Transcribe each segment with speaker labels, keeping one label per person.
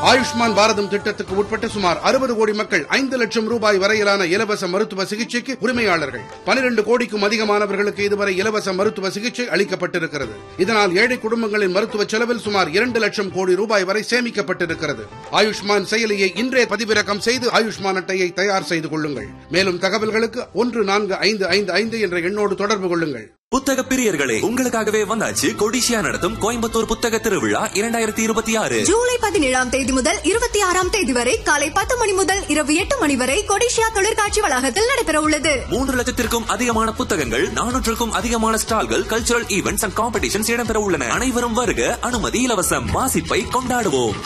Speaker 1: ஆயுஷ்மான் பாரதம் திட்டத்துக்கு உட்பட்ட சுமார் அறுபது கோடி மக்கள் ஐந்து லட்சம் ரூபாய் வரையிலான இலவச மருத்துவ சிகிச்சைக்கு உரிமையாளர்கள் பனிரெண்டு கோடிக்கும் அதிகமானவர்களுக்கு இதுவரை இலவச மருத்துவ சிகிச்சை அளிக்கப்பட்டிருக்கிறது இதனால் ஏழை குடும்பங்களின் மருத்துவ செலவில் சுமார் இரண்டு லட்சம் கோடி ரூபாய் வரை சேமிக்கப்பட்டிருக்கிறது ஆயுஷ்மான் செயலியை இன்றே பதிவிறக்கம் செய்து ஆயுஷ்மான் அட்டையை தயார் செய்து கொள்ளுங்கள் மேலும் தகவல்களுக்கு ஒன்று நான்கு ஐந்து ஐந்து ஐந்து என்ற எண்ணோடு தொடர்பு கொள்ளுங்கள்
Speaker 2: புத்தக பிரியர்களே உங்களுக்காகவே வந்தாச்சு கொடிசியா நடத்தும் கோயம்புத்தூர் புத்தக திருவிழா இரண்டாயிரத்தி இருபத்தி ஆறு
Speaker 3: ஜூலை பதினேழாம் தேதி முதல் இருபத்தி ஆறாம் தேதி வரை காலை பத்து மணி முதல் இரவு எட்டு மணி வரை கொடிஷியா தொழிற்காட்சி வளாகத்தில் நடைபெற உள்ளது
Speaker 2: மூன்று லட்சத்திற்கும் அதிகமான புத்தகங்கள் நானூற்றுக்கும் அதிகமான ஸ்டால்கள் கல்ச்சுரல் ஈவெண்ட்ஸ் அண்ட் காம்படிஷன்ஸ் இடம்பெற உள்ளன அனைவரும் வருக அனுமதி இலவசம் வாசிப்பை கொண்டாடுவோம்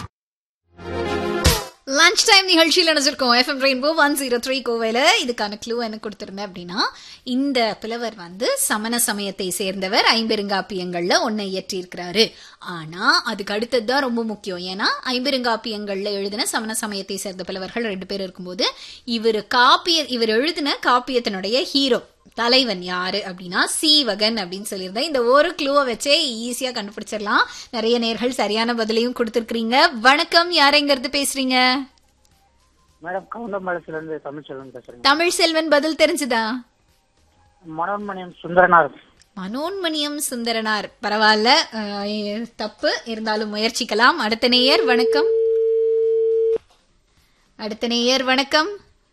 Speaker 4: லஞ்ச் டைம் நிகழ்ச்சியில் நினைச்சிருக்கோம் FM rainbow one zero three கோவையில் இதுக்கான க்ளூ என்ன கொடுத்திருந்தேன் அப்படின்னா இந்த புலவர் வந்து சமண சமயத்தை சேர்ந்தவர் ஐம்பெருங்காப்பியங்கள்ல ஒன்னை இயற்றியிருக்கிறாரு ஆனா அதுக்கு அடுத்தது தான் ரொம்ப முக்கியம் ஏன்னா ஐம்பெருங்காப்பியங்கள்ல எழுதின சமண சமயத்தை சேர்ந்த புலவர்கள் ரெண்டு பேர் இருக்கும்போது இவர் காப்பிய இவர் எழுதின காப்பியத்தினுடைய ஹீரோ தலைவன் யாரு அப்படின்னா சீவகன் அப்படின்னு சொல்லியிருந்தேன் இந்த ஒரு க்ளூவை வச்சே ஈஸியா கண்டுபிடிச்சிடலாம் நிறைய நேர்கள் சரியான பதிலையும் கொடுத்துருக்கீங்க வணக்கம் யாரைங்கிறது பேசுறீங்க
Speaker 5: மேடம் கவுண்டம்பாளையத்துல இருந்து தமிழ்ச்செல்வன் பேசுறேன்
Speaker 4: தமிழ் செல்வன் பதில் தெரிஞ்சுதா
Speaker 5: மனோன்மணியம் சுந்தரனார்
Speaker 4: மனோன்மணியம் சுந்தரனார் பரவாயில்ல அஹ், தப்பு இருந்தாலும் முயற்சிக்கலாம் அடுத்த நேயர் வணக்கம் அடுத்த நேயர் வணக்கம்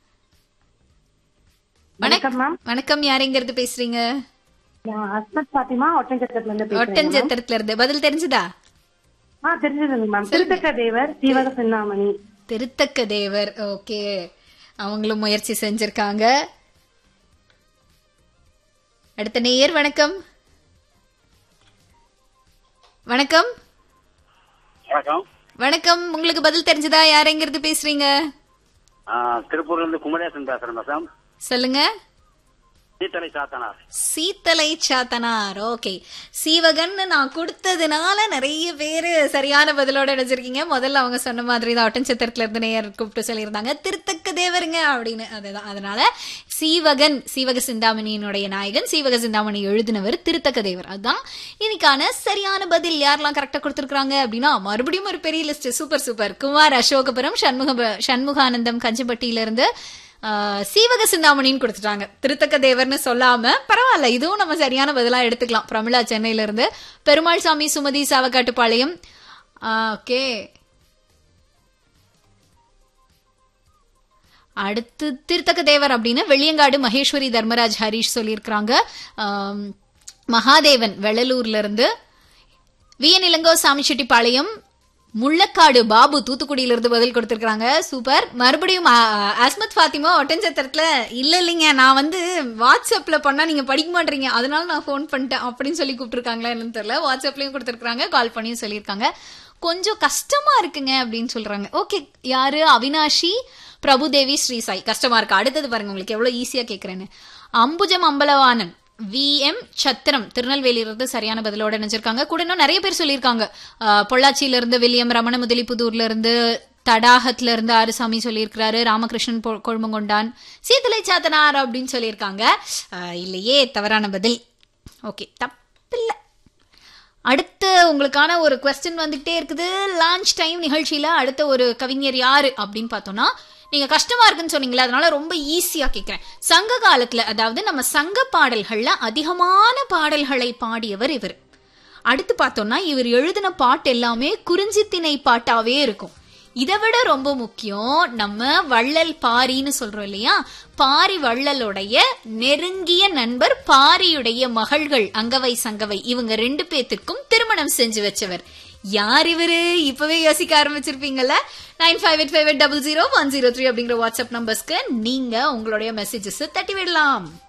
Speaker 6: வணக்கம் மேம்
Speaker 4: வணக்கம் யாரைங்கிறது பேசுறீங்க
Speaker 6: நான் அஸ்மத் பாத்திமா ஒட்டஞ்சத்திரத்துல இருந்து பேசுறேன்
Speaker 4: ஒட்டஞ்சத்திரத்துல இருந்து பதில் தெரிஞ்சுதா
Speaker 6: ஆ தெரிஞ்சதுங்க மேம் திருத்தக்க தேவர் சீவக சின்னாமணி
Speaker 4: திருத்தக்க தேவர் ஓகே அவங்களும் முயற்சி செஞ்சிருக்காங்க அடுத்த நேயர் வணக்கம் வணக்கம்
Speaker 7: வணக்கம்
Speaker 4: வணக்கம் உங்களுக்கு பதில் தெரிஞ்சதா யாரைங்கிறது பேசுறீங்க
Speaker 7: ஆ, திருப்பூர்ல இருந்து குமரேசன் பேசுறேன் மேடம்
Speaker 4: சொல்லுங்க
Speaker 7: சீத்தலை சாத்தனார்
Speaker 4: சீத்தலை சாத்தனார் ஓகே சீவகன் நான் கொடுத்ததுனால நிறைய பேர் சரியான பதிலோட நினைச்சிருக்கீங்க முதல்ல அவங்க சொன்ன மாதிரி தான் ஒட்டன்சத்திரத்துல இருந்து நேயர் கூப்பிட்டு சொல்லியிருந்தாங்க திருத்தக்க தேவருங்க அப்படின்னு அதுதான் அதனால சீவகன் சீவக சிந்தாமணியினுடைய நாயகன் சீவக சிந்தாமணி எழுதினவர் திருத்தக்க தேவர் அதுதான் இன்னைக்கான சரியான பதில் யாரெல்லாம் கரெக்டா கொடுத்துருக்காங்க அப்படின்னா மறுபடியும் ஒரு பெரிய list super super Kumar Asokapuram Shanmuga Shanmuganandam கஞ்சப்பட்டியில இருந்து ஆஹ், சீவக சிந்தாமணின்னு கொடுத்துட்டாங்க திருத்தக்க தேவர்னு சொல்லாம பரவாயில்ல இதுவும் நம்ம சரியான பதிலா எடுத்துக்கலாம் பிரமிளா சென்னையில இருந்து பெருமாள் சாமி சுமதி சாவக்காட்டுப்பாளையம் ஓகே அடுத்து திருத்தக்க தேவர் அப்படின்னு வெளியங்காடு மகேஸ்வரி தர்மராஜ் ஹரிஷ் சொல்லியிருக்கிறாங்க ஆம், மகாதேவன் வெள்ளலூர்ல இருந்து விஎன் இளங்கோ சாமிச்செட்டிப்பாளையம் முள்ளக்காடு பாபு தூத்துக்குடியில இருந்து பதில் கொடுத்திருக்காங்க சூப்பர் மறுபடியும் ஆ, அஸ்மத் ஃபாத்திமா ஒட்டன்சத்திரத்துல இல்ல இல்லைங்க நான் வந்து வாட்ஸ்அப்ல பண்ணா நீங்க படிக்க மாட்டீங்க அதனால நான் ஃபோன் பண்ணிட்டேன் அப்படின்னு சொல்லி கூப்பிட்டுருக்காங்களா என்னன்னு தெரியல வாட்ஸ்அப்லயும் கொடுத்திருக்காங்க கால் பண்ணியும் சொல்லியிருக்காங்க கொஞ்சம் கஷ்டமா இருக்குங்க அப்படின்னு சொல்றாங்க ஓகே யாரு அவினாஷி பிரபுதேவி ஸ்ரீசாய் கஷ்டமா இருக்கு அடுத்தது பாருங்க உங்களுக்கு எவ்வளவு ஈஸியா கேக்குறேன்னு அம்புஜம் அம்பலவாணன் விஎம் சத்திரம் திருநெல்வேலியில இருந்து சரியான பதிலோட நினைச்சிருக்காங்க கூட இன்னும் நிறைய பேர் சொல்லியிருக்காங்க அஹ், பொள்ளாச்சியில இருந்து வில்லியம் ரமண முதலிப்புதூர்ல இருந்து தடாகத்துல இருந்து ஆறுசாமி சொல்லியிருக்கிறாரு ராமகிருஷ்ணன் பொ- கொழுமங்கொண்டான் சீத்தலை சாத்தனார் அப்படின்னு சொல்லியிருக்காங்க அஹ், இல்லையே தவறான பதில் ஓகே தப்பில்லை அடுத்து உங்களுக்கான ஒரு கொஸ்டின் வந்துகிட்டே இருக்குது லான்ச் டைம் நிகழ்ச்சியில அடுத்த ஒரு கவிஞர் யாரு அப்படின்னு பார்த்தோம்னா நீங்க கஷ்டமா இருக்குன்னு சொன்னீங்களே அதனால ரொம்ப ஈஸியா கேட்கிறேன் சங்க காலத்துல அதாவது நம்ம சங்க பாடல்கள்ல அதிகமான பாடல்களை பாடியவர் இவர் அடுத்து பார்த்தோம்னா இவர் எழுதின பாட்டு எல்லாமே குறிஞ்சித்திணை பாட்டாவே இருக்கும் இதை விட ரொம்ப முக்கியம் நம்ம வள்ளல் பாரின்னு சொல்றோம் இல்லையா பாரி வள்ளலுடைய நெருங்கிய நண்பர் பாரியுடைய மகள்கள் அங்கவை சங்கவை இவங்க ரெண்டு பேத்திற்கும் திருமணம் செஞ்சு வச்சவர் யார் இவரு இப்பவே யோசிக்க ஆரம்பிச்சிருப்பீங்கல்ல nine five eight five eight double zero one zero three அப்படிங்கிற வாட்ஸ்அப் நம்பர்ஸ்க்கு நீங்க உங்களுடைய மெசேஜஸ் தட்டி விடலாம்